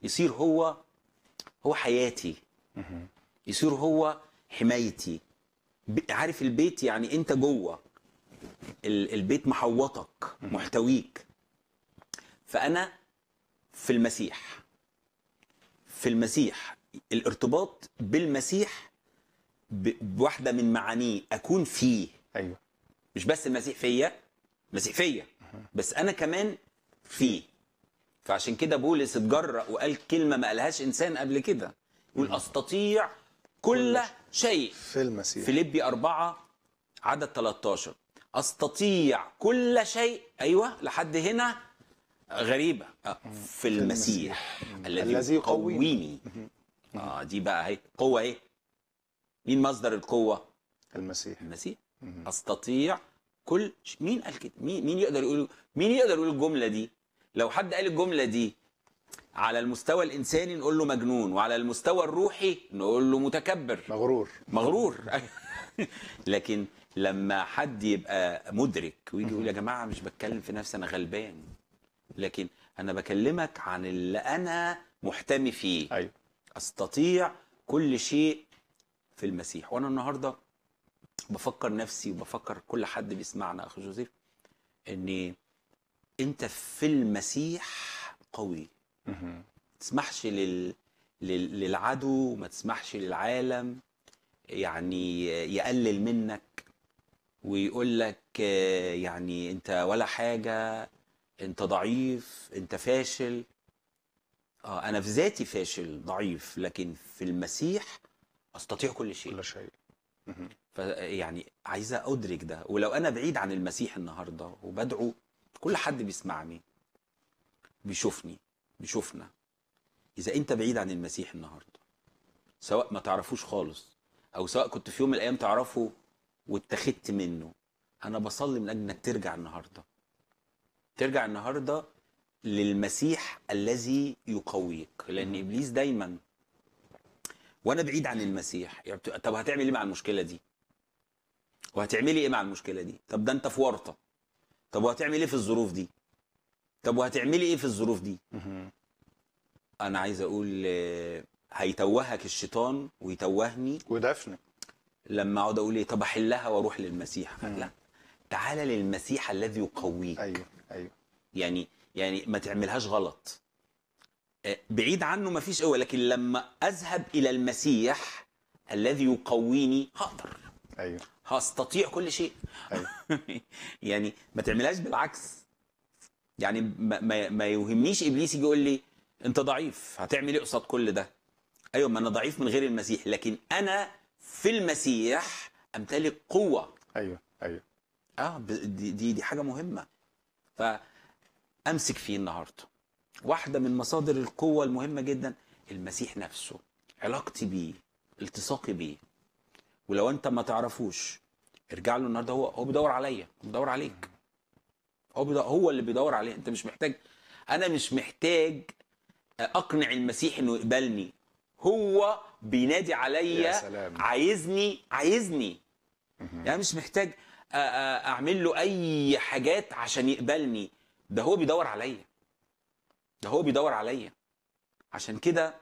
يصير هو هو حياتي يصير هو حمايتي ب- عارف البيت يعني انت جوه ال- البيت محوطك محتويك فانا في المسيح في المسيح الارتباط بالمسيح ب- بواحده من معانيه اكون فيه ايوه مش بس المسيح فيا المسيح فيا بس انا كمان فيه فعشان كده بولس اتجرأ وقال كلمه ما قالهاش انسان قبل كده يقول استطيع كل شيء في المسيح فيليبي أربعة عدد 13 أستطيع كل شيء أيوة لحد هنا غريبة آه، في المسيح الذي الذي يقويني. يقويني اه دي بقى اهي قوة ايه مين مصدر القوة المسيح المسيح استطيع كل ش... مين قال كده مين مين يقدر يقول مين يقدر يقول الجملة دي لو حد قال الجملة دي على المستوى الإنساني نقول له مجنون وعلى المستوى الروحي نقول له متكبر مغرور مغرور لكن لما حد يبقى مدرك ويجي يقول يا جماعه مش بتكلم في نفسي انا غلبان لكن انا بكلمك عن اللي انا محتمي فيه ايوه استطيع كل شيء في المسيح وانا النهارده بفكر نفسي وبفكر كل حد بيسمعنا اخ جوزيف ان انت في المسيح قوي مهم. تسمحش لل... لل... للعدو ما تسمحش للعالم يعني يقلل منك ويقول لك آه، يعني انت ولا حاجة انت ضعيف انت فاشل اه انا في ذاتي فاشل ضعيف لكن في المسيح استطيع كل شيء كل شيء مهم. فيعني عايزه ادرك ده ولو انا بعيد عن المسيح النهارده وبدعو كل حد بيسمعني بيشوفني بيشوفنا اذا انت بعيد عن المسيح النهارده سواء ما تعرفوش خالص او سواء كنت في يوم من الايام تعرفه واتخذت منه انا بصلي من اجل انك ترجع النهارده ترجع النهارده للمسيح الذي يقويك لان ابليس دايما وانا بعيد عن المسيح يعني بت- طب هتعمل ايه مع المشكله دي وهتعملي ايه مع المشكله دي طب ده انت في ورطه طب وهتعمل ايه في الظروف دي طب وهتعملي ايه في الظروف دي مهم. انا عايز اقول آه، هيتوهك الشيطان ويتوهني ودفن لما اقعد اقول ايه طب احلها واروح للمسيح لا تعالى للمسيح الذي يقويك ايوه ايوه يعني يعني ما تعملهاش غلط آه، بعيد عنه ما فيش قوه لكن لما اذهب الى المسيح الذي يقويني هقدر ايوه هستطيع كل شيء ايوه يعني ما تعملهاش بالعكس يعني ما, ما, ما يوهمنيش ابليس يجي يقول لي انت ضعيف هتعمل ايه قصاد كل ده ايوه ما انا ضعيف من غير المسيح لكن انا في المسيح امتلك قوه ايوه ايوه اه ب- دي دي, دي حاجه مهمه فامسك فيه النهارده واحده من مصادر القوه المهمه جدا المسيح نفسه علاقتي بيه التصاقي بيه ولو انت ما تعرفوش ارجع له النهارده هو هو بيدور عليا بيدور عليك هو بيدور هو اللي بيدور عليه انت مش محتاج انا مش محتاج اقنع المسيح انه يقبلني هو بينادي يا عليا سلام. عايزني عايزني يعني مش محتاج أ- أ- اعمل له اي حاجات عشان يقبلني ده هو بيدور عليا ده هو بيدور عليا عشان كده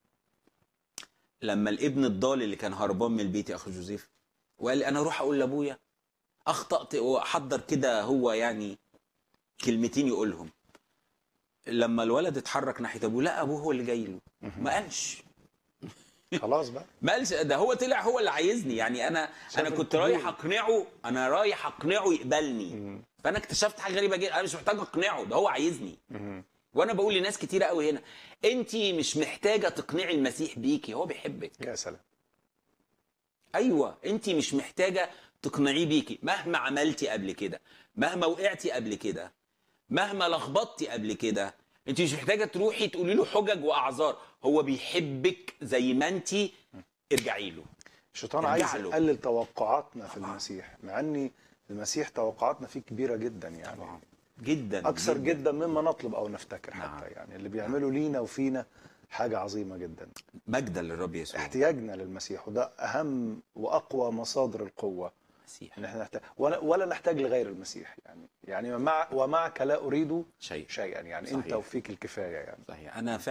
لما الابن الضال اللي كان هربان من البيت يا اخو جوزيف وقال لي انا اروح اقول لابويا اخطات واحضر كده هو يعني كلمتين يقولهم لما الولد اتحرك ناحيه ابوه لا ابوه هو اللي جاي له ما قالش خلاص بقى ما قالش ده هو طلع هو اللي عايزني يعني انا انا كنت القبول. رايح اقنعه انا رايح اقنعه يقبلني فانا اكتشفت حاجه غريبه جدا انا مش محتاج اقنعه ده هو عايزني مهم. وانا بقول لناس كتيره قوي هنا انت مش محتاجه تقنعي المسيح بيكي هو بيحبك يا سلام ايوه انت مش محتاجه تقنعيه بيكي مهما عملتي قبل كده مهما وقعتي قبل كده مهما لخبطتي قبل كده انت مش محتاجه تروحي تقولي له حجج واعذار هو بيحبك زي ما انت ارجعي له الشيطان ارجع عايز له. يقلل توقعاتنا في المسيح مع ان المسيح توقعاتنا فيه كبيره جدا يعني طبعا جدا اكثر جدا مما نطلب او نفتكر نعم. حتى يعني اللي بيعمله لينا وفينا حاجه عظيمه جدا مجدا للرب يسوع احتياجنا للمسيح وده اهم واقوى مصادر القوه مسيح ان احنا نحتاج ولا, ولا نحتاج لغير المسيح يعني يعني مع ومعك لا اريد شيء شيئا يعني صحيح. انت وفيك الكفايه يعني صحيح انا